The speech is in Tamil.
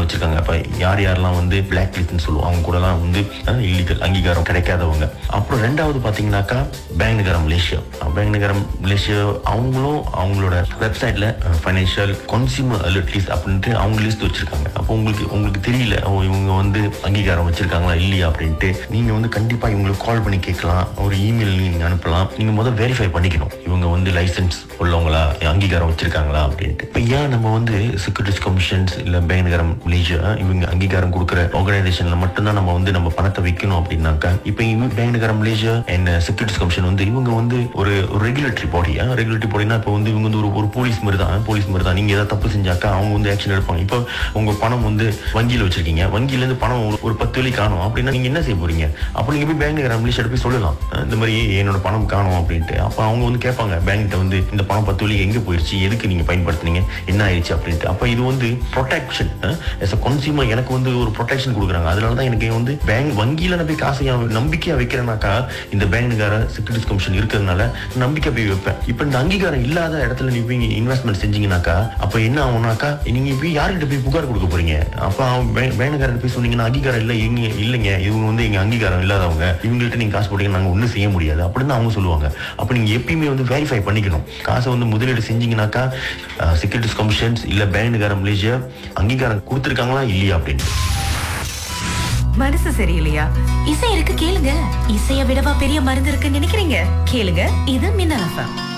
வச்சிருக்காங்க அப்ப யார் யாரெல்லாம் வந்து பிளாக் லிஸ்ட்னு சொல்லுவோம் அவங்க கூடலாம் வந்து இல்லீகல் அங்கீகாரம் கிடைக்காதவங்க அப்புறம் ரெண்டாவது பாத்தீங்கன்னாக்கா பேங்க் நகரம் மலேசியா பேங்க் நகரம் மலேசியா அவங்களும் அவங்களோட வெப்சைட்ல ஃபைனான்சியல் கன்சியூமர் அலர்ட் லிஸ்ட் அப்படின்ட்டு அவங்க லிஸ்ட் வச்சிருக்காங்க அப்போ உங்களுக்கு உங்களுக்கு தெரியல ஓ, இவங்க வந்து அங்கீகாரம் வச்சிருக்காங்களா இல்லையா அப்படின்ட்டு நீங்க வந்து கண்டிப்பா இவங்களுக்கு கால் பண்ணி கேட்கலாம் ஒரு இமெயில் நீங்க அனுப்பலாம் நீங்க முதல் வெரிஃபை பண்ணிக்கணும் இவங்க வந்து லைசென்ஸ் உள்ளவங்களா அங்கீகாரம் வச்சிருக்காங்களா அப்படின்ட்டு இப்போ ஏன் நம்ம வந்து செக்யூரிட்டிஸ் கமிஷன்ஸ் இல்ல பேங்க் நகரம் மலேசியா இவங்க அங்கீகாரம் கொடுக்குற ஆர்கனைசேஷன்ல மட்டும்தான் நம்ம வந்து நம்ம பணத்தை வைக்கணும் அப்படின்னாக்கா இப்போ இவங்க பேங்க் நகரம் மலேசியா அண்ட் செக்யூரிட்டிஸ் கமிஷன் வந்து இவங்க வந்து ஒரு ரெகுலேட்டரி பாடி ரெகுலேட்டரி பாடினா இப்போ வந்து இவங்க வந்து ஒரு ஒரு போலீஸ் மாதிரி தான் போலீஸ் மாதிரி தான் நீங்க ஏதாவது தப்பு செஞ்சாக்கா அவங்க வந்து ஆக்ஷன் எடுப்பாங்க இப்போ உங்க பணம் வந்து வங்கியில வச்சிருக்கீங்க வங்கியில இருந்து பணம் ஒரு- ஒரு பத்து வழி காணும் அப்படின்னா நீங்க என்ன செய்ய போறீங்க அப்போ நீங்க போய் பேங்க் நகரம் மலேசியா போய் சொல்லலாம் அஹ் இந்த மாதிரி என்னோட பணம் காணும் அப்படின்ட்டு அப்போ அவங்க வந்து கேட்பாங்க பேங்க்கிட்ட வந்து இந்த பணம் பத்து வழி எங்க போயிருச்சு எதுக்கு நீங்க பயன்படுத்துனீங்க என்ன ஆயிடுச்சு அப்படின்ட்டு அப்போ இது வந்து ப்ரொடெக்ஷன் எஸ் அ கன்சியூமர் எனக்கு வந்து ஒரு ப்ரொடெக்ஷன் கொடுக்குறாங்க அதனால தான் எனக்கு வந்து பேங்க் வங்கியில நான் போய் காசை என் நம்பிக்கையா வைக்கிறேனாக்கா இந்த பேங்க்கார செக்யூரிட்டிஸ் கமிஷன் இருக்கிறதுனால நம்பிக்கை போய் வைப்பேன் இப்போ இந்த அங்கீகாரம் இல்லாத இடத்துல நீ போய் இன்வெஸ்ட்மெண்ட் செஞ்சீங்கன்னாக்கா அப்போ என்ன ஆகும்னாக்கா நீங்க போய் யார்கிட்ட போய் புகார் கொடுக்க போறீங்க அப்போ அவன் பேங்க்காரன் போய் சொன்னீங்கன்னா அங்கீகாரம் இல்லை எங்க இல்லைங்க இவங்க வந்து எங்க அங்கீகாரம் இல்லாதவங்க இவங்கள்ட்ட நீங்க காசு போட்டீங்க நாங்க ஒன்றும் செய்ய முடியாது அப்படின்னு அவங்க சொல்லுவாங்க அப்போ நீங்க எப்பயுமே வந்து வெரிஃபை பண்ணிக்கணும் காசை வந்து முதலீடு செஞ்சீங்கன்னாக்கா செக்யூரிட்டிஸ் கமிஷன்ஸ் இல்ல பேங்க்கார மலேசியா அங்கீகாரம் கொடுத்துருக்காங்களா இல்லையா அப்படின்னு மனசு சரியில்லையா இசை இருக்கு கேளுங்க இசைய விடவா பெரிய மருந்து இருக்குன்னு நினைக்கிறீங்க கேளுங்க இது மின்னல் எஃப்எம்